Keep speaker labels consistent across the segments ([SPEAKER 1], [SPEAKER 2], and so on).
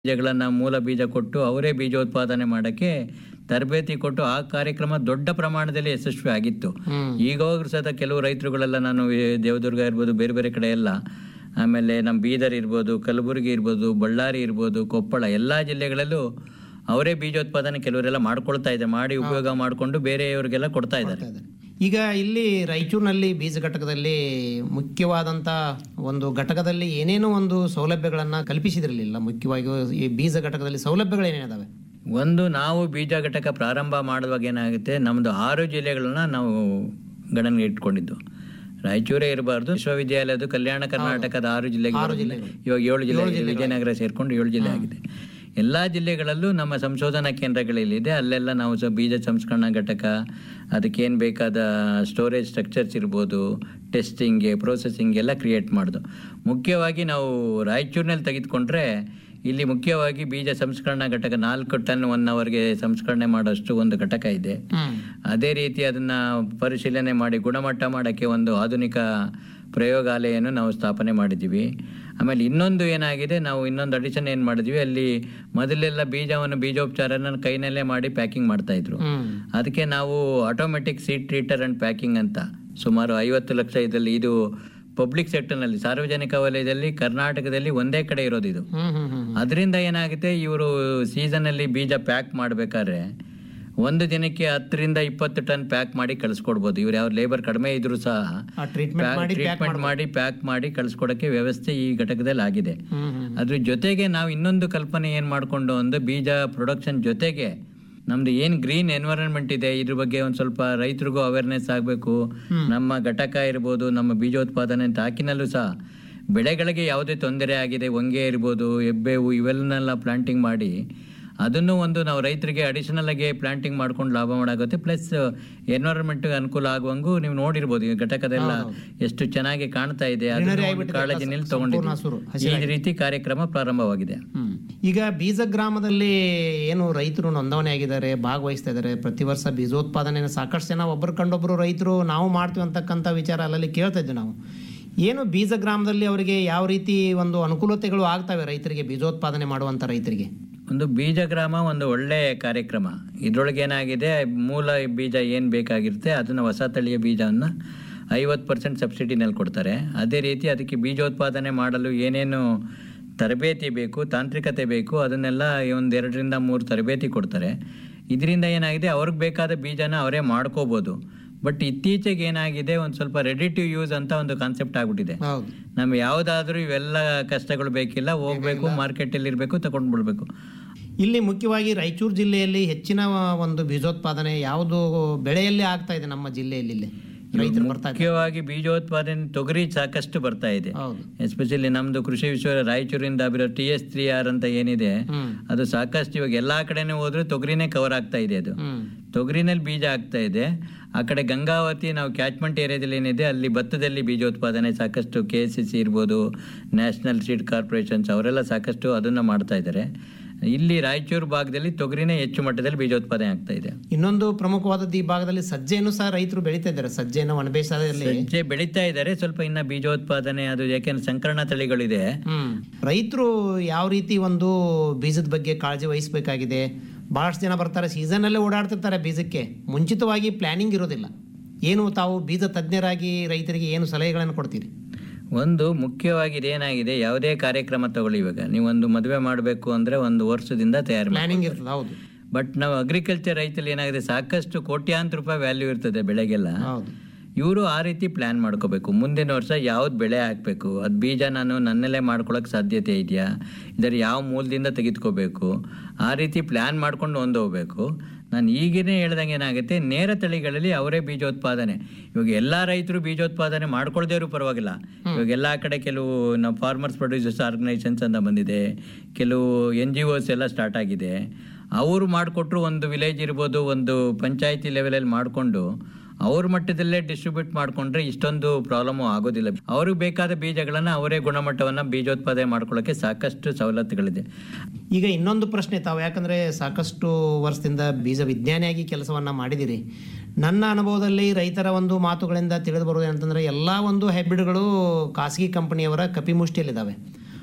[SPEAKER 1] ಬೀಜಗಳನ್ನು ಮೂಲ ಬೀಜ ಕೊಟ್ಟು ಅವರೇ ಬೀಜೋತ್ಪಾದನೆ ಮಾಡೋಕ್ಕೆ ತರಬೇತಿ ಕೊಟ್ಟು ಆ ಕಾರ್ಯಕ್ರಮ ದೊಡ್ಡ ಪ್ರಮಾಣದಲ್ಲಿ ಯಶಸ್ವಿ ಆಗಿತ್ತು ಈಗಾಗಲೂ ಸಹ ಕೆಲವು ರೈತರುಗಳೆಲ್ಲ ನಾನು ಈ ದೇವದುರ್ಗ ಇರ್ಬೋದು ಬೇರೆ ಬೇರೆ ಕಡೆ ಎಲ್ಲ ಆಮೇಲೆ ನಮ್ಮ ಬೀದರ್ ಇರ್ಬೋದು ಕಲಬುರಗಿ ಇರ್ಬೋದು ಬಳ್ಳಾರಿ ಇರ್ಬೋದು ಕೊಪ್ಪಳ ಎಲ್ಲ ಜಿಲ್ಲೆಗಳಲ್ಲೂ ಅವರೇ ಬೀಜೋತ್ಪಾದನೆ ಕೆಲವರೆಲ್ಲ ಮಾಡ್ಕೊಳ್ತಾ ಇದ್ದಾರೆ ಮಾಡಿ ಉಪಯೋಗ ಮಾಡಿಕೊಂಡು ಬೇರೆಯವರಿಗೆಲ್ಲ ಕೊಡ್ತಾ ಇದ್ದಾರೆ
[SPEAKER 2] ಈಗ ಇಲ್ಲಿ ರಾಯಚೂರಿನಲ್ಲಿ ಬೀಜ ಘಟಕದಲ್ಲಿ ಮುಖ್ಯವಾದಂಥ ಒಂದು ಘಟಕದಲ್ಲಿ ಏನೇನೋ ಒಂದು ಸೌಲಭ್ಯಗಳನ್ನು ಕಲ್ಪಿಸಿದಿರಲಿಲ್ಲ ಮುಖ್ಯವಾಗಿ ಈ ಬೀಜ ಘಟಕದಲ್ಲಿ ಸೌಲಭ್ಯಗಳು ಏನೇನಿದಾವೆ
[SPEAKER 1] ಒಂದು ನಾವು ಬೀಜ ಘಟಕ ಪ್ರಾರಂಭ ಮಾಡುವಾಗ ಏನಾಗುತ್ತೆ ನಮ್ಮದು ಆರು ಜಿಲ್ಲೆಗಳನ್ನ ನಾವು ಗಣನೆಗೆ ಇಟ್ಕೊಂಡಿದ್ದು ರಾಯಚೂರೇ ಇರಬಾರ್ದು ವಿಶ್ವವಿದ್ಯಾಲಯದ ಕಲ್ಯಾಣ ಕರ್ನಾಟಕದ ಆರು ಜಿಲ್ಲೆಗಳು ಇವಾಗ ಏಳು ಜಿಲ್ಲೆ ವಿಜಯನಗರ ಸೇರ್ಕೊಂಡು ಏಳು ಜಿಲ್ಲೆ ಆಗಿದೆ ಎಲ್ಲ ಜಿಲ್ಲೆಗಳಲ್ಲೂ ನಮ್ಮ ಸಂಶೋಧನಾ ಕೇಂದ್ರಗಳಲ್ಲಿದೆ ಅಲ್ಲೆಲ್ಲ ನಾವು ಸಹ ಬೀಜ ಸಂಸ್ಕರಣಾ ಘಟಕ ಅದಕ್ಕೇನು ಬೇಕಾದ ಸ್ಟೋರೇಜ್ ಸ್ಟ್ರಕ್ಚರ್ಸ್ ಇರ್ಬೋದು ಟೆಸ್ಟಿಂಗ್ಗೆ ಪ್ರೊಸೆಸಿಂಗ್ ಎಲ್ಲ ಕ್ರಿಯೇಟ್ ಮಾಡೋದು ಮುಖ್ಯವಾಗಿ ನಾವು ರಾಯಚೂರಿನಲ್ಲಿ ತೆಗೆದುಕೊಂಡ್ರೆ ಇಲ್ಲಿ ಮುಖ್ಯವಾಗಿ ಬೀಜ ಸಂಸ್ಕರಣಾ ಘಟಕ ನಾಲ್ಕು ಟನ್ ಒನ್ ಅವರ್ಗೆ ಸಂಸ್ಕರಣೆ ಮಾಡೋಷ್ಟು ಒಂದು ಘಟಕ ಇದೆ ಅದೇ ರೀತಿ ಅದನ್ನ ಪರಿಶೀಲನೆ ಮಾಡಿ ಗುಣಮಟ್ಟ ಮಾಡೋಕ್ಕೆ ಒಂದು ಆಧುನಿಕ ಪ್ರಯೋಗಾಲಯವನ್ನು ನಾವು ಸ್ಥಾಪನೆ ಮಾಡಿದ್ದೀವಿ ಆಮೇಲೆ ಇನ್ನೊಂದು ಏನಾಗಿದೆ ನಾವು ಇನ್ನೊಂದು ಅಡಿಷನ್ ಏನು ಮಾಡಿದ್ವಿ ಅಲ್ಲಿ ಮೊದಲೆಲ್ಲ ಬೀಜವನ್ನು ಬೀಜೋಪಚಾರನ ಕೈನಲ್ಲೇ ಮಾಡಿ ಪ್ಯಾಕಿಂಗ್ ಮಾಡ್ತಾ ಇದ್ರು ಅದಕ್ಕೆ ನಾವು automatic seed treater and packing ಅಂತ ಸುಮಾರು ಐವತ್ತು ಲಕ್ಷ ಇದರಲ್ಲಿ ಇದು ಪಬ್ಲಿಕ್ ಸೆಕ್ಟರ್ನಲ್ಲಿ ಸಾರ್ವಜನಿಕ ವಲಯದಲ್ಲಿ ಕರ್ನಾಟಕದಲ್ಲಿ ಒಂದೇ ಕಡೆ ಇರೋದು ಇದು ಅದರಿಂದ ಏನಾಗುತ್ತೆ ಇವರು ಸೀಸನಲ್ಲಿ ಬೀಜ ಪ್ಯಾಕ್ ಮಾಡಬೇಕಾದ್ರೆ ಒಂದು ದಿನಕ್ಕೆ ಹತ್ತರಿಂದ ಇಪ್ಪತ್ತು ಟನ್ ಪ್ಯಾಕ್ ಮಾಡಿ ಕಳಿಸ್ಕೊಡ್ಬೋದು ಇವ್ರು ಯಾವ ಲೇಬರ್ ಕಡಿಮೆ ಇದ್ರು ಸಹ
[SPEAKER 2] ಆ ಟ್ರೀಟ್ಮೆಂಟ್ ಮಾಡಿ
[SPEAKER 1] ಟ್ರೀಟ್ಮೆಂಟ್ ಮಾಡಿ ಪ್ಯಾಕ್ ಮಾಡಿ ಕಳಿಸ್ಕೊಡಕ್ಕೆ ವ್ಯವಸ್ಥೆ ಈ ಘಟಕದಲ್ಲಿ ಆಗಿದೆ ಅದ್ರ ಜೊತೆಗೆ ನಾವು ಇನ್ನೊಂದು ಕಲ್ಪನೆ ಏನ್ ಮಾಡ್ಕೊಂಡು ಒಂದು ಬೀಜ ಪ್ರೊಡಕ್ಷನ್ ಜೊತೆಗೆ ನಮ್ದು ಏನ್ ಗ್ರೀನ್ ಎನ್ವೈರನ್ಮೆಂಟ್ ಇದೆ ಇದ್ರ ಬಗ್ಗೆ ಒಂದ್ ಸ್ವಲ್ಪ ರೈತರಿಗೂ ಅವೇರ್ನೆಸ್ ಆಗಬೇಕು ನಮ್ಮ ಘಟಕ ಇರ್ಬೋದು ನಮ್ಮ ಬೀಜೋತ್ಪಾದನೆ ತಾಕಿನಲ್ಲೂ ಸಹ ಬೆಳೆಗಳಿಗೆ ಯಾವುದೇ ತೊಂದರೆ ಆಗಿದೆ ಹೊಂಗೆ ಇರ್ಬೋದು ಎಬ್ಬೇವು ಇವೆಲ್ಲನೆಲ್ಲ ಪ್ಲಾಂಟಿಂಗ್ ಮಾಡಿ ಅದನ್ನು ಒಂದು ನಾವು ರೈತರಿಗೆ ಅಡಿಷನಲ್ ಆಗಿ ಪ್ಲಾಂಟಿಂಗ್ ಮಾಡ್ಕೊಂಡು ಲಾಭ ಮಾಡಾಗುತ್ತೆ ಪ್ಲಸ್ ಎನ್ವೈರನ್ಮೆಂಟ್ ಅನುಕೂಲ ಆಗುವಂಗೂ ನೀವು ನೋಡಿರ್ಬೋದು ಈ ಘಟಕದೆಲ್ಲ ಎಷ್ಟು ಚೆನ್ನಾಗಿ ಕಾಣ್ತಾ ಇದೆ ಅದನ್ನ ಒಂದು ಕಾಳಜಿನಲ್ಲಿ ತಗೊಂಡಿದ್ದೀವಿ ಈ ರೀತಿ ಕಾರ್ಯಕ್ರಮ ಪ್ರಾರಂಭವಾಗಿದೆ
[SPEAKER 2] ಹ್ಮ್. ಈಗ ಬೀಜ ಗ್ರಾಮದಲ್ಲಿ ಏನು ರೈತರು ನೋಂದಣಿ ಆಗಿದ್ದಾರೆ ಭಾಗವಹಿಸ್ತಾ ಇದ್ದಾರೆ ಪ್ರತಿ ವರ್ಷ ಬೀಜೋತ್ಪಾದನೆ ಸಾಕಷ್ಟು ಜನ ಒಬ್ಬರು ಕಂಡೊಬ್ರು ರೈತರು ನಾವು ಮಾಡ್ತೀವಿ ಅಂತಕ್ಕಂಥ ವಿಚಾರ ಅಲ್ಲಲ್ಲಿ ಕೇಳ್ತಾ ಇದ್ವಿ ನಾವು ಏನು ಬೀಜ ಗ್ರಾಮದಲ್ಲಿ ಅವರಿಗೆ ಯಾವ ರೀತಿ ಒಂದು ಅನುಕೂಲತೆಗಳು ಆಗ್ತವೆ ರೈತರಿಗೆ ಬೀಜೋತ್ಪಾದನೆ ಮಾಡುವಂಥ ರೈತರಿಗೆ
[SPEAKER 1] ಒಂದು ಬೀಜ ಗ್ರಾಮ ಒಂದು ಒಳ್ಳೆ ಕಾರ್ಯಕ್ರಮ ಇದ್ರೊಳಗೆ ಏನಾಗಿದೆ ಮೂಲ ಬೀಜ ಏನು ಬೇಕಾಗಿರುತ್ತೆ ಅದನ್ನು ಹೊಸ ತಳಿಯ ಬೀಜವನ್ನು ಐವತ್ತು ಪರ್ಸೆಂಟ್ ಸಬ್ಸಿಡಿನಲ್ಲಿ ಕೊಡ್ತಾರೆ ಅದೇ ರೀತಿ ಅದಕ್ಕೆ ಬೀಜೋತ್ಪಾದನೆ ಮಾಡಲು ಏನೇನು ತರಬೇತಿ ಬೇಕು ತಾಂತ್ರಿಕತೆ ಬೇಕು ಅದನ್ನೆಲ್ಲ ಒಂದು ಎರಡರಿಂದ ಮೂರು ತರಬೇತಿ ಕೊಡ್ತಾರೆ ಇದರಿಂದ ಏನಾಗಿದೆ ಅವ್ರಿಗೆ ಬೇಕಾದ ಬೀಜನ ಅವರೇ ಮಾಡ್ಕೋಬೋದು ಬಟ್ ಇತ್ತೀಚೆಗೆ ಏನಾಗಿದೆ ಒಂದು ಸ್ವಲ್ಪ ರೆಡಿ ಟು ಯೂಸ್ ಅಂತ ಒಂದು ಕಾನ್ಸೆಪ್ಟ್ ಆಗ್ಬಿಟ್ಟಿದೆ
[SPEAKER 2] ಹೌದು
[SPEAKER 1] ನಮ್ಗೆ ಯಾವುದಾದ್ರೂ ಇವೆಲ್ಲ ಕಷ್ಟಗಳು ಬೇಕಿಲ್ಲ ಹೋಗ್ಬೇಕು ಮಾರ್ಕೆಟಲ್ಲಿ ಇರಬೇಕು ತಗೊಂಡ್ಬಿಡ್ಬೇಕು
[SPEAKER 2] ಇಲ್ಲಿ ಮುಖ್ಯವಾಗಿ ರಾಯಚೂರು ಜಿಲ್ಲೆಯಲ್ಲಿ ಹೆಚ್ಚಿನ ಒಂದು ಬೀಜೋತ್ಪಾದನೆ ಯಾವುದು ಬೆಳೆಯಲ್ಲಿ ಆಗ್ತಾ ಇದೆ ನಮ್ಮ ಜಿಲ್ಲೆಯಲ್ಲಿ ಇಲ್ಲಿ ರೈತರು ಬರ್ತಾ ಇದ್ದಾರೆ
[SPEAKER 1] ಮುಖ್ಯವಾಗಿ ಬೀಜೋತ್ಪಾದನೆ ತೊಗರಿ ಸಾಕಷ್ಟು ಬರ್ತಾ ಇದೆ
[SPEAKER 2] ಹೌದು
[SPEAKER 1] ಎಸ್ಪೆಷಲಿ ನಮ್ದು ಕೃಷಿ ವಿಶ್ವ ರಾಯಚೂರಿಂದ ಬಿರೋ ಟಿ ಎಸ್ ತ್ರೀ ಆರ್ ಅಂತ ಏನಿದೆ
[SPEAKER 2] ಹ್ಮ್
[SPEAKER 1] ಅದು ಸಾಕಷ್ಟು ಇವಾಗ ಎಲ್ಲಾ ಕಡೆನೂ ಹೋದ್ರೆ ತೊಗರಿನೇ ಕವರ್ ಆಗ್ತಾ ಇದೆ ಅದು
[SPEAKER 2] ಹ್ಮ್
[SPEAKER 1] ತೊಗರಿನಲ್ಲಿ ಬೀಜ ಆಗ್ತಾ ಇದೆ ಆ ಕಡೆ ಗಂಗಾವತಿ ನಾವು ಕ್ಯಾಚ್ಮೆಂಟ್ ಏರಿಯಾದಲ್ಲಿ ಏನಿದೆ ಅಲ್ಲಿ ಭತ್ತದಲ್ಲಿ ಬೀಜೋತ್ಪಾದನೆ ಸಾಕಷ್ಟು ಕೆ ಸಿ ಸಿ ಇರ್ಬೋದು ನ್ಯಾಷನಲ್ ಸೀಡ್ ಕಾರ್ಪೊರೇಷನ್ಸ್ ಅವರೆಲ್ಲ ಸಾಕಷ್ಟು ಅದನ್ನ ಮಾಡ್ತಾ ಇದ್ದಾರೆ ಇಲ್ಲಿ ರಾಯಚೂರು ಭಾಗದಲ್ಲಿ ತೊಗರಿನೇ ಹೆಚ್ಚು ಮಟ್ಟದಲ್ಲಿ ಬೀಜೋತ್ಪಾದನೆ ಆಗ್ತಾ ಇದೆ
[SPEAKER 2] ಇನ್ನೊಂದು ಪ್ರಮುಖವಾದದ್ದು ಈ ಭಾಗದಲ್ಲಿ ಸಜ್ಜೆಯನ್ನು ಸಹ ರೈತರು ಬೆಳೀತಾ ಇದ್ದಾರೆ ಸಜ್ಜೆಯನ್ನು ಒಣಬೇಸಾಯದಲ್ಲಿ
[SPEAKER 1] ಸಜ್ಜೆ ಬೆಳೀತಾ ಇದ್ದಾರೆ ಸ್ವಲ್ಪ ಇನ್ನ ಬೀಜೋತ್ಪಾದನೆ ಅದು ಯಾಕೆಂದ್ರೆ ಸಂಕರಣ ತಳಿಗಳಿದೆ
[SPEAKER 2] ಹ್ಮ್ ರೈತರು ಯಾವ ರೀತಿ ಒಂದು ಬೀಜದ ಬಗ್ಗೆ ಕಾಳಜಿ ವಹಿಸಬೇಕಾಗಿದೆ ಬಹಳಷ್ಟು ಜನ ಬರ್ತಾರೆ ಸೀಸನಲ್ಲೇ ಓಡಾಡ್ತಿರ್ತಾರೆ ಬೀಜಕ್ಕೆ ಮುಂಚಿತವಾಗಿ ಪ್ಲಾನಿಂಗ್ ಇರೋದಿಲ್ಲ ಏನು ತಾವು ಬೀಜ ತಜ್ಞರಾಗಿ ರೈತರಿಗೆ ಏನು ಸಲಹೆಗಳನ್ನು ಕೊಡ್ತೀರಿ
[SPEAKER 1] ಒಂದು ಮುಖ್ಯವಾಗಿ ಇದೇನಾಗಿದೆ ಯಾವುದೇ ಕಾರ್ಯಕ್ರಮ ತಗೊಳ್ಳಿ ಇವಾಗ ನೀವು ಒಂದು ಮದುವೆ ಮಾಡಬೇಕು ಅಂದ್ರೆ ಒಂದು ವರ್ಷದಿಂದ ತಯಾರು ಮಾಡಿ
[SPEAKER 2] ಪ್ಲಾನಿಂಗ್ ಇರ್ತದೆ ಹೌದು
[SPEAKER 1] ಬಟ್ ನಾವು ಅಗ್ರಿಕಲ್ಚರ್ ರೈತಲ್ಲಿ ಏನಾಗಿದೆ ಸಾಕಷ್ಟು ಕೋಟ್ಯಾಂತರ ರೂಪಾಯಿ ವ್ಯಾಲ್ಯೂ ಇರ್ತದೆ ಬೆಳೆಗೆಲ್ಲ
[SPEAKER 2] ಹೌದು
[SPEAKER 1] ಇವರು ಆ ರೀತಿ ಪ್ಲಾನ್ ಮಾಡ್ಕೋಬೇಕು ಮುಂದಿನ ವರ್ಷ ಯಾವ್ದು ಬೆಳೆ ಹಾಕಬೇಕು ಅದು ಬೀಜ ನಾನು ನನ್ನಲ್ಲೇ ಮಾಡ್ಕೊಳಕ್ ಸಾಧ್ಯತೆ ಇದೆಯಾ ಇದರ ಯಾವ ಮೂಲದಿಂದ ತೆಗೆದುಕೋಬೇಕು ಆ ರೀತಿ ಪ್ಲಾನ್ ಮಾಡ್ಕೊಂಡು ಒಂದು ಹೋಗ್ಬೇಕು ನಾನು ಈಗೇನೆ ಹೇಳ್ದಂಗೆ ಏನಾಗುತ್ತೆ ನೇರ ತಳಿಗಳಲ್ಲಿ ಅವರೇ ಬೀಜೋತ್ಪಾದನೆ ಇವಾಗ ಎಲ್ಲ ರೈತರು ಬೀಜೋತ್ಪಾದನೆ ಮಾಡ್ಕೊಳ್ದೇ ಇರೋ ಪರವಾಗಿಲ್ಲ ಇವಾಗ ಎಲ್ಲ ಕಡೆ ಕೆಲವು ನಾವು ಫಾರ್ಮರ್ಸ್ ಪ್ರೊಡ್ಯೂಸರ್ಸ್ ಆರ್ಗನೈಸೇಷನ್ಸ್ ಅಂತ ಬಂದಿದೆ ಕೆಲವು ಎನ್ ಜಿ ಒಸ್ ಎಲ್ಲ ಸ್ಟಾರ್ಟ್ ಆಗಿದೆ ಅವರು ಮಾಡಿಕೊಟ್ರು ಒಂದು ವಿಲೇಜ್ ಇರ್ಬೋದು ಒಂದು ಪಂಚಾಯತಿ ಲೆವೆಲಲ್ಲಿ ಮಾಡಿಕೊಂಡು ಅವ್ರ ಮಟ್ಟದಲ್ಲೇ ಡಿಸ್ಟ್ರಿಬ್ಯೂಟ್ ಮಾಡ್ಕೊಂಡ್ರೆ ಇಷ್ಟೊಂದು ಪ್ರಾಬ್ಲಮ್ ಆಗೋದಿಲ್ಲ ಅವ್ರಿಗೆ ಬೇಕಾದ ಬೀಜಗಳನ್ನ ಅವರೇ ಗುಣಮಟ್ಟವನ್ನ ಬೀಜೋತ್ಪಾದನೆ ಮಾಡ್ಕೊಳ್ಳೋಕೆ ಸಾಕಷ್ಟು ಸವಲತ್ತುಗಳಿದೆ
[SPEAKER 2] ಈಗ ಇನ್ನೊಂದು ಪ್ರಶ್ನೆ ತಾವು ಯಾಕಂದ್ರೆ ಸಾಕಷ್ಟು ವರ್ಷದಿಂದ ಬೀಜ ವಿಜ್ಞಾನಿಯಾಗಿ ಕೆಲಸವನ್ನ ಮಾಡಿದಿರಿ ನನ್ನ ಅನುಭವದಲ್ಲಿ ರೈತರ ಒಂದು ಮಾತುಗಳಿಂದ ತಿಳಿದು ಬರೋದು ಏನಂತಂದ್ರೆ ಎಲ್ಲ ಒಂದು ಹೈಬ್ರಿಡ್ಗಳು ಖಾಸಗಿ ಕಂಪನಿಯವರ ಕಪಿಮುಷ್ಟಿಯಲ್ಲಿದ್ದಾವೆ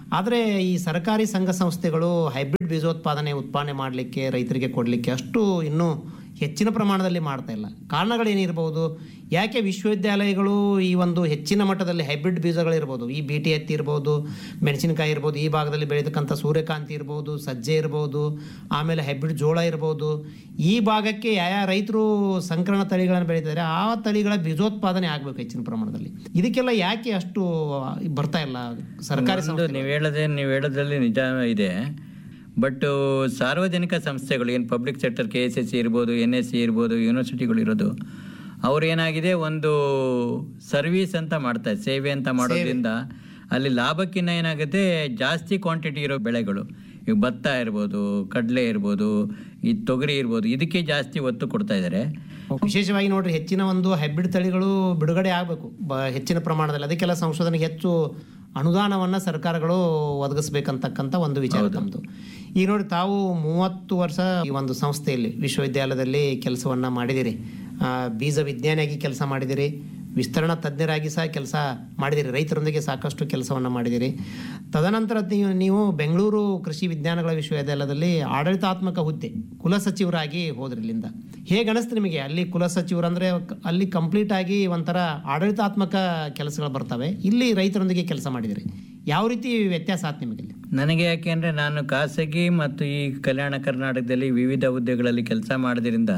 [SPEAKER 2] ಆದರೆ ಈ ಸರ್ಕಾರಿ ಸಂಘ ಸಂಸ್ಥೆಗಳು ಹೈಬ್ರಿಡ್ ಬೀಜೋತ್ಪಾದನೆ ಉತ್ಪಾದನೆ ಮಾಡಲಿಕ್ಕೆ ರೈತರಿಗೆ ಕೊಡಲಿಕ್ಕೆ ಅಷ್ಟು ಇನ್ನೂ ಹೆಚ್ಚಿನ ಪ್ರಮಾಣದಲ್ಲಿ ಮಾಡ್ತಾ ಇಲ್ಲ ಕಾರಣಗಳೇನಿರ್ಬೋದು ಯಾಕೆ ವಿಶ್ವವಿದ್ಯಾಲಯಗಳು ಈ ಒಂದು ಹೆಚ್ಚಿನ ಮಟ್ಟದಲ್ಲಿ ಹೈಬ್ರಿಡ್ ಬೀಜಗಳಿರ್ಬೋದು ಈ ಬಿ ಟಿ ಹತ್ತಿ ಇರ್ಬೋದು ಮೆಣಸಿನಕಾಯಿ ಇರ್ಬೋದು ಈ ಭಾಗದಲ್ಲಿ ಬೆಳೀತಕ್ಕಂಥ ಸೂರ್ಯಕಾಂತಿ ಇರ್ಬೋದು ಸಜ್ಜೆ ಇರ್ಬೋದು ಆಮೇಲೆ ಹೈಬ್ರಿಡ್ ಜೋಳ ಇರ್ಬೋದು ಈ ಭಾಗಕ್ಕೆ ಯಾವ ರೈತರು ಸಂಕರಣ ತಳಿಗಳನ್ನು ಬೆಳೀತಾರೆ ಆ ತಳಿಗಳ ಬೀಜೋತ್ಪಾದನೆ ಆಗಬೇಕು ಹೆಚ್ಚಿನ ಪ್ರಮಾಣದಲ್ಲಿ ಇದಕ್ಕೆಲ್ಲ ಯಾಕೆ ಅಷ್ಟು ಬರ್ತಾ ಇಲ್ಲ ಸರ್ಕಾರಿ
[SPEAKER 1] ಒಂದು ನೀವು ಹೇಳದೆ ನೀವು ಹೇಳೋದ್ರಲ್ಲಿ ನಿಜ ಇದೆ ಬಟ್ ಸಾರ್ವಜನಿಕ ಸಂಸ್ಥೆಗಳು ಏನು public sector K S S C ಇರ್ಬೋದು ಎನ್ ಎಸ್ ಸಿ ಇರ್ಬೋದು ಯೂನಿವರ್ಸಿಟಿಗಳು ಇರೋದು ಅವ್ರು ಏನಾಗಿದೆ ಒಂದು ಸರ್ವಿಸ್ ಅಂತ ಮಾಡ್ತಾರೆ ಸೇವೆ ಅಂತ ಮಾಡೋದ್ರಿಂದ ಅಲ್ಲಿ ಲಾಭಕ್ಕಿಂತ ಏನಾಗುತ್ತೆ ಜಾಸ್ತಿ ಕ್ವಾಂಟಿಟಿ ಇರೋ ಬೆಳೆಗಳು ಈಗ ಭತ್ತ ಇರ್ಬೋದು ಕಡಲೆ ಇರ್ಬೋದು ಈ ತೊಗರಿ ಇರ್ಬೋದು ಇದಕ್ಕೆ ಜಾಸ್ತಿ ಒತ್ತು ಕೊಡ್ತಾ ಇದ್ದಾರೆ
[SPEAKER 2] ವಿಶೇಷವಾಗಿ ನೋಡ್ರಿ ಹೆಚ್ಚಿನ ಒಂದು ಹೈಬ್ರಿಡ್ ತಳಿಗಳು ಬಿಡುಗಡೆ ಆಗಬೇಕು ಬ ಹೆಚ್ಚಿನ ಪ್ರಮಾಣದಲ್ಲಿ ಅದಕ್ಕೆಲ್ಲ ಸಂಶೋಧನೆಗೆ ಹೆಚ್ಚು ಅನುದಾನವನ್ನು ಸರ್ಕಾರಗಳು ಒದಗಿಸ್ಬೇಕಂತಕ್ಕಂಥ ಒಂದು ವಿಚಾರ ತಮ್ಮದು ಈಗ ನೋಡಿ ತಾವು ಮೂವತ್ತು ವರ್ಷ ಈ ಒಂದು ಸಂಸ್ಥೆಯಲ್ಲಿ ವಿಶ್ವವಿದ್ಯಾಲಯದಲ್ಲಿ ಕೆಲಸವನ್ನು ಮಾಡಿದಿರಿ ಆ, ಬೀಜ ವಿಜ್ಞಾನಿಯಾಗಿ ಕೆಲಸ ಮಾಡಿದಿರಿ ವಿಸ್ತರಣಾ ತಜ್ಞರಾಗಿ ಸಹ ಕೆಲಸ ಮಾಡಿದಿರಿ ರೈತರೊಂದಿಗೆ ಸಾಕಷ್ಟು ಕೆಲಸವನ್ನು ಮಾಡಿದಿರಿ ತದನಂತರ ನೀವು ನೀವು ಬೆಂಗಳೂರು ಕೃಷಿ ವಿಜ್ಞಾನಗಳ ವಿಶ್ವವಿದ್ಯಾಲಯದಲ್ಲಿ ಆಡಳಿತಾತ್ಮಕ ಹುದ್ದೆ ಕುಲಸಚಿವರಾಗಿ ಹೋದ್ರಿ ಇಲ್ಲಿಂದ ಹೇಗೆ ಅನಿಸ್ತು ನಿಮಗೆ ಅಲ್ಲಿ ಕುಲಸಚಿವರು ಅಂದರೆ ಅಲ್ಲಿ ಕಂಪ್ಲೀಟ್ ಆಗಿ ಒಂಥರ ಆಡಳಿತಾತ್ಮಕ ಕೆಲಸಗಳು ಬರ್ತವೆ ಇಲ್ಲಿ ರೈತರೊಂದಿಗೆ ಕೆಲಸ ಮಾಡಿದಿರಿ ಯಾವ ರೀತಿ ವ್ಯತ್ಯಾಸ ಆಯ್ತು ನಿಮಗೆ ಇಲ್ಲಿ
[SPEAKER 1] ನನಗೆ ಯಾಕೆಂದರೆ ನಾನು ಖಾಸಗಿ ಮತ್ತು ಈ ಕಲ್ಯಾಣ ಕರ್ನಾಟಕದಲ್ಲಿ ವಿವಿಧ ಹುದ್ದೆಗಳಲ್ಲಿ ಕೆಲಸ ಮಾಡೋದ್ರಿಂದ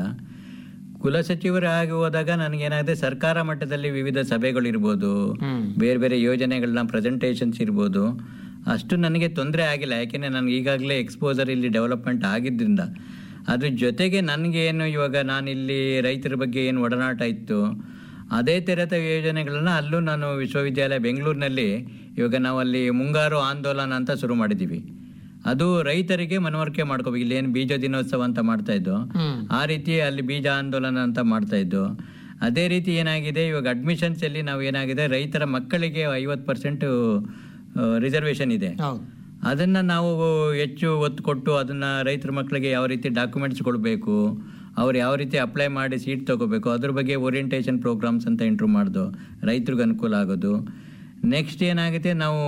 [SPEAKER 1] ಕುಲಸಚಿವರಾಗಿ ಹೋದಾಗ ನನಗೇನಾಗಿದೆ ಸರ್ಕಾರ ಮಟ್ಟದಲ್ಲಿ ವಿವಿಧ ಸಭೆಗಳಿರ್ಬೋದು
[SPEAKER 2] ಹ್ಮ್
[SPEAKER 1] ಬೇರೆ ಬೇರೆ ಯೋಜನೆಗಳನ್ನ ಪ್ರೆಸೆಂಟೇಷನ್ಸ್ ಇರ್ಬೋದು ಅಷ್ಟು ನನಗೆ ತೊಂದರೆ ಆಗಿಲ್ಲ ಯಾಕೆಂದರೆ ನನಗೆ ಈಗಾಗಲೇ ಎಕ್ಸ್ಪೋಸರ್ ಇಲ್ಲಿ ಡೆವಲಪ್ಮೆಂಟ್ ಆಗಿದ್ದರಿಂದ ಅದ್ರ ಜೊತೆಗೆ ನನಗೇನು ಇವಾಗ ನಾನಿಲ್ಲಿ ರೈತರ ಬಗ್ಗೆ ಏನು ಒಡನಾಟ ಇತ್ತು ಅದೇ ಥರದ ಯೋಜನೆಗಳನ್ನ ಅಲ್ಲೂ ನಾನು ವಿಶ್ವವಿದ್ಯಾಲಯ ಬೆಂಗಳೂರಿನಲ್ಲಿ ಇವಾಗ ನಾವು ಅಲ್ಲಿ ಮುಂಗಾರು ಆಂದೋಲನ ಅಂತ ಶುರು ಮಾಡಿದ್ದೀವಿ ಅದು ರೈತರಿಗೆ ಮನವರಿಕೆ ಮಾಡ್ಕೋಬೇಕು ಇಲ್ಲಿ ಏನು ಬೀಜ ದಿನೋತ್ಸವ ಅಂತ ಮಾಡ್ತಾ ಇದ್ದು
[SPEAKER 2] ಹ್ಮ್
[SPEAKER 1] ಆ ರೀತಿ ಅಲ್ಲಿ ಬೀಜ ಆಂದೋಲನ ಅಂತ ಮಾಡ್ತಾ ಇದ್ದು ಅದೇ ರೀತಿ ಏನಾಗಿದೆ ಇವಾಗ ಅಡ್ಮಿಷನ್ಸ್ ಅಲ್ಲಿ ನಾವು ಏನಾಗಿದೆ ರೈತರ ಮಕ್ಕಳಿಗೆ ಐವತ್ತು ಪರ್ಸೆಂಟ್ ರಿಸರ್ವೇಶನ್ ಇದೆ
[SPEAKER 2] ಹೌದು
[SPEAKER 1] ಅದನ್ನ ನಾವು ಹೆಚ್ಚು ಒತ್ತು ಕೊಟ್ಟು ಅದನ್ನ ರೈತರ ಮಕ್ಕಳಿಗೆ ಯಾವ ರೀತಿ ಡಾಕ್ಯುಮೆಂಟ್ಸ್ ಕೊಡಬೇಕು ಅವ್ರು ಯಾವ ರೀತಿ ಅಪ್ಲೈ ಮಾಡಿ ಸೀಟ್ ತಗೋಬೇಕು ಅದ್ರ ಬಗ್ಗೆ ಓರಿಯಂಟೇಷನ್ ಪ್ರೋಗ್ರಾಮ್ಸ್ ಅಂತ ಇಂಟ್ರೂ ಮಾಡ್ದು ರೈತರಿಗೆ ಅನುಕೂಲ ಆಗೋದು ನೆಕ್ಸ್ಟ್ ಏನಾಗುತ್ತೆ ನಾವು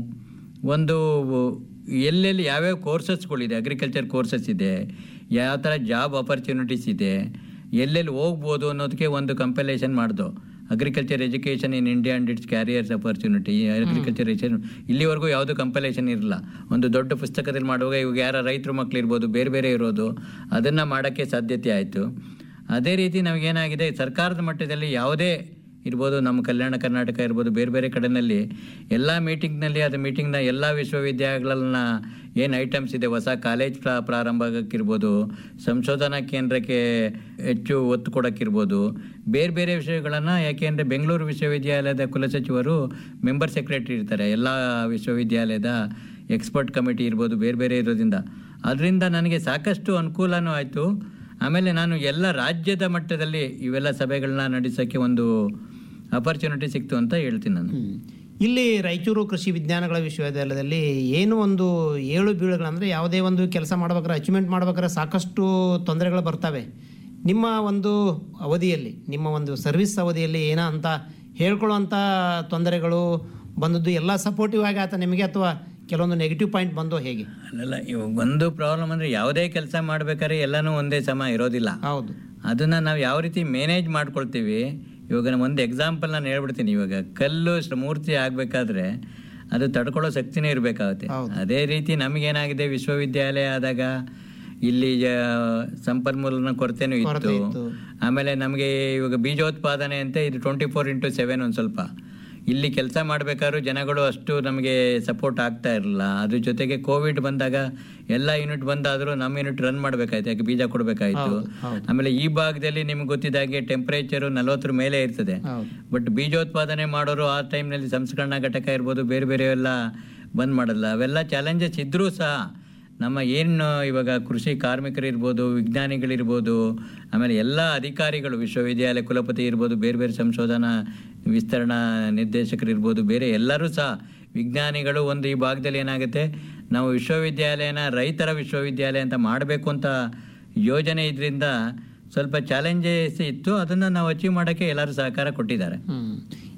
[SPEAKER 1] ಒಂದು ಎಲ್ಲೆಲ್ಲಿ ಯಾವ್ಯಾವ ಕೋರ್ಸಸ್ಗಳಿದೆ ಅಗ್ರಿಕಲ್ಚರ್ ಕೋರ್ಸಸ್ ಇದೆ ಯಾವ ಥರ ಜಾಬ್ ಆಪರ್ಚುನಿಟೀಸ್ ಇದೆ ಎಲ್ಲೆಲ್ಲಿ ಹೋಗ್ಬೋದು ಅನ್ನೋದಕ್ಕೆ ಒಂದು ಕಂಪಲೇಷನ್ ಮಾಡ್ದು agriculture education in India and its careers opportunity agriculture ಇಲ್ಲಿವರೆಗೂ ಯಾವುದು ಕಂಪಲೇಷನ್ ಇರಲ್ಲ ಒಂದು ದೊಡ್ಡ ಪುಸ್ತಕದಲ್ಲಿ ಮಾಡುವಾಗ ಇವಾಗ ಯಾರ ರೈತರ ಮಕ್ಳು ಇರ್ಬೋದು ಬೇರೆ ಬೇರೆ ಇರೋದು ಅದನ್ನು ಮಾಡೋಕ್ಕೆ ಸಾಧ್ಯತೆ ಆಯಿತು ಅದೇ ರೀತಿ ನಮಗೇನಾಗಿದೆ ಸರ್ಕಾರದ ಮಟ್ಟದಲ್ಲಿ ಯಾವುದೇ ಇರ್ಬೋದು ನಮ್ಮ ಕಲ್ಯಾಣ ಕರ್ನಾಟಕ ಇರ್ಬೋದು ಬೇರೆ ಬೇರೆ ಕಡೆನಲ್ಲಿ ಎಲ್ಲ ಮೀಟಿಂಗ್ನಲ್ಲಿ ಅದು ಮೀಟಿಂಗ್ನ ಎಲ್ಲ ವಿಶ್ವವಿದ್ಯಾಲಯಗಳನ್ನ ಏನು ಐಟಮ್ಸ್ ಇದೆ ಹೊಸ ಕಾಲೇಜ್ ಪ್ರಾ ಪ್ರಾರಂಭ ಆಗೋಕ್ಕಿರ್ಬೋದು ಸಂಶೋಧನಾ ಕೇಂದ್ರಕ್ಕೆ ಹೆಚ್ಚು ಒತ್ತು ಕೊಡೋಕ್ಕಿರ್ಬೋದು ಬೇರೆ ಬೇರೆ ವಿಷಯಗಳನ್ನು ಯಾಕೆಂದರೆ ಬೆಂಗಳೂರು ವಿಶ್ವವಿದ್ಯಾಲಯದ ಕುಲಸಚಿವರು ಮೆಂಬರ್ ಸೆಕ್ರೆಟರಿ ಇರ್ತಾರೆ ಎಲ್ಲ ವಿಶ್ವವಿದ್ಯಾಲಯದ ಎಕ್ಸ್ಪರ್ಟ್ ಕಮಿಟಿ ಇರ್ಬೋದು ಬೇರೆ ಬೇರೆ ಇರೋದ್ರಿಂದ ಅದರಿಂದ ನನಗೆ ಸಾಕಷ್ಟು ಅನುಕೂಲನೂ ಆಯಿತು ಆಮೇಲೆ ನಾನು ಎಲ್ಲ ರಾಜ್ಯದ ಮಟ್ಟದಲ್ಲಿ ಇವೆಲ್ಲ ಸಭೆಗಳನ್ನ ನಡೆಸೋಕ್ಕೆ ಒಂದು ಅಪರ್ಚುನಿಟಿ ಸಿಕ್ತು ಅಂತ ಹೇಳ್ತೀನಿ ನಾನು
[SPEAKER 2] ಹ್ಮ್. ಇಲ್ಲಿ ರಾಯಚೂರು ಕೃಷಿ ವಿಜ್ಞಾನಗಳ ವಿಶ್ವವಿದ್ಯಾಲಯದಲ್ಲಿ ಏನು ಒಂದು ಏಳು ಬೀಳುಗಳಂದರೆ ಯಾವುದೇ ಒಂದು ಕೆಲಸ ಮಾಡ್ಬೇಕಾದ್ರೆ ಅಚೀವ್ಮೆಂಟ್ ಮಾಡ್ಬೇಕಾದ್ರೆ ಸಾಕಷ್ಟು ತೊಂದರೆಗಳು ಬರ್ತವೆ ನಿಮ್ಮ ಒಂದು ಅವಧಿಯಲ್ಲಿ ನಿಮ್ಮ ಒಂದು ಸರ್ವಿಸ್ ಅವಧಿಯಲ್ಲಿ ಏನೋ ಅಂತ ಹೇಳ್ಕೊಳ್ಳುವಂಥ ತೊಂದರೆಗಳು ಬಂದದ್ದು ಎಲ್ಲ ಸಪೋರ್ಟಿವ್ ಆಗಿ ಆತ ನಿಮಗೆ ಅಥವಾ ಕೆಲವೊಂದು ನೆಗೆಟಿವ್ ಪಾಯಿಂಟ್ ಬಂದು ಹೇಗೆ
[SPEAKER 1] ಅಲ್ಲಲ್ಲ ಇವಾಗ ಒಂದು ಪ್ರಾಬ್ಲಮ್ ಅಂದರೆ ಯಾವುದೇ ಕೆಲಸ ಮಾಡ್ಬೇಕಾದ್ರೆ ಎಲ್ಲನೂ ಒಂದೇ ಸಮ ಇರೋದಿಲ್ಲ
[SPEAKER 2] ಹೌದು
[SPEAKER 1] ಅದನ್ನ ನಾವು ಯಾವ ರೀತಿ ಮ್ಯಾನೇಜ್ ಮಾಡ್ಕೊಳ್ತೀವಿ ಇವಾಗ ನಾನು ಒಂದು ಎಕ್ಸಾಂಪಲ್ ನಾನು ಹೇಳ್ಬಿಡ್ತೀನಿ ಇವಾಗ ಕಲ್ಲು ಶ್ರ- ಮೂರ್ತಿ ಆಗಬೇಕಾದ್ರೆ ಅದು ತಡ್ಕೊಳ್ಳೋ ಶಕ್ತಿನೇ ಇರಬೇಕಾಗುತ್ತೆ
[SPEAKER 2] ಹೌದು.
[SPEAKER 1] ಅದೇ ರೀತಿ ನಮಗೇನಾಗಿದೆ ವಿಶ್ವವಿದ್ಯಾಲಯ ಆದಾಗ ಇಲ್ಲಿ ಆ, ಸಂಪನ್ಮೂಲನ ಕೊರತೆನೂ
[SPEAKER 2] ಕೊರತೆ
[SPEAKER 1] ಇತ್ತು
[SPEAKER 2] ಇತ್ತು.
[SPEAKER 1] ಆಮೇಲೆ ನಮಗೆ ಇವಾಗ ಬೀಜೋತ್ಪಾದನೆ ಅಂತ ಇದು ಟ್ವೆಂಟಿ ಫೋರ್ ಇಂಟು ಸೆವೆನ್ ಒಂದು ಸ್ವಲ್ಪ ಇಲ್ಲಿ ಕೆಲಸ ಮಾಡಬೇಕಾದ್ರೂ ಜನಗಳು ಅಷ್ಟು ನಮಗೆ ಸಪೋರ್ಟ್ ಆಗ್ತಾ ಇರಲಿಲ್ಲ ಅದ್ರ ಜೊತೆಗೆ ಕೋವಿಡ್ ಬಂದಾಗ ಎಲ್ಲ ಯೂನಿಟ್ ಬಂದಾದರೂ ನಮ್ಮ ಯೂನಿಟ್ ರನ್ ಮಾಡಬೇಕಾಯ್ತು ಯಾಕೆ ಬೀಜ ಕೊಡಬೇಕಾಯ್ತು
[SPEAKER 2] ಹೌದು, ಹೌದು.
[SPEAKER 1] ಆಮೇಲೆ ಈ ಭಾಗದಲ್ಲಿ ನಿಮ್ಗೆ ಗೊತ್ತಿದ್ದಾಗೆ ಟೆಂಪರೇಚರು ನಲವತ್ತರ ಮೇಲೆ ಇರ್ತದೆ
[SPEAKER 2] ಹೌದು
[SPEAKER 1] ಬಟ್ ಬೀಜೋತ್ಪಾದನೆ ಮಾಡೋರು ಆ ಟೈಮ್ನಲ್ಲಿ ಸಂಸ್ಕರಣಾ ಘಟಕ ಇರ್ಬೋದು ಬೇರೆ ಬೇರೆ ಎಲ್ಲ ಬಂದ್ ಮಾಡಲ್ಲ ಅವೆಲ್ಲ ಚಾಲೆಂಜಸ್ ಇದ್ರೂ ಸಹ ನಮ್ಮ ಏನು ಇವಾಗ ಕೃಷಿ ಕಾರ್ಮಿಕರಿರ್ಬೋದು ವಿಜ್ಞಾನಿಗಳಿರ್ಬೋದು ಆಮೇಲೆ ಎಲ್ಲ ಅಧಿಕಾರಿಗಳು ವಿಶ್ವವಿದ್ಯಾಲಯ ಕುಲಪತಿ ಇರ್ಬೋದು ಬೇರೆ ಬೇರೆ ಸಂಶೋಧನಾ ವಿಸ್ತರಣಾ ನಿರ್ದೇಶಕರಿರ್ಬೋದು ಬೇರೆ ಎಲ್ಲರೂ ಸಹ ವಿಜ್ಞಾನಿಗಳು ಒಂದು ಈ ಭಾಗದಲ್ಲಿ ಏನಾಗುತ್ತೆ ನಾವು ವಿಶ್ವವಿದ್ಯಾಲಯನ ರೈತರ ವಿಶ್ವವಿದ್ಯಾಲಯ ಅಂತ ಮಾಡಬೇಕು ಅಂತ ಯೋಜನೆ ಇದರಿಂದ ಸ್ವಲ್ಪ ಚಾಲೆಂಜಸ್ ಇತ್ತು ಅದನ್ನು ನಾವು ಅಚೀವ್ ಮಾಡೋಕ್ಕೆ ಎಲ್ಲರೂ ಸಹಕಾರ ಕೊಟ್ಟಿದ್ದಾರೆ
[SPEAKER 2] ಹ್ಮ್.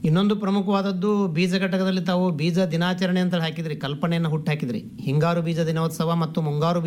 [SPEAKER 2] ಇನ್ನೊಂದು ಪ್ರಮುಖವಾದದ್ದು ಬೀಜ ಘಟಕದಲ್ಲಿ ತಾವು ಬೀಜ ದಿನಾಚರಣೆ ಅಂತ ಹಾಕಿದ್ರಿ ಕಲ್ಪನೆಯನ್ನು ಹುಟ್ಟು ಹಾಕಿದ್ರಿ ಹಿಂಗಾರು ಬೀಜ ದಿನೋತ್ಸವ ಮತ್ತು ಮುಂಗಾರು ಬೀಜ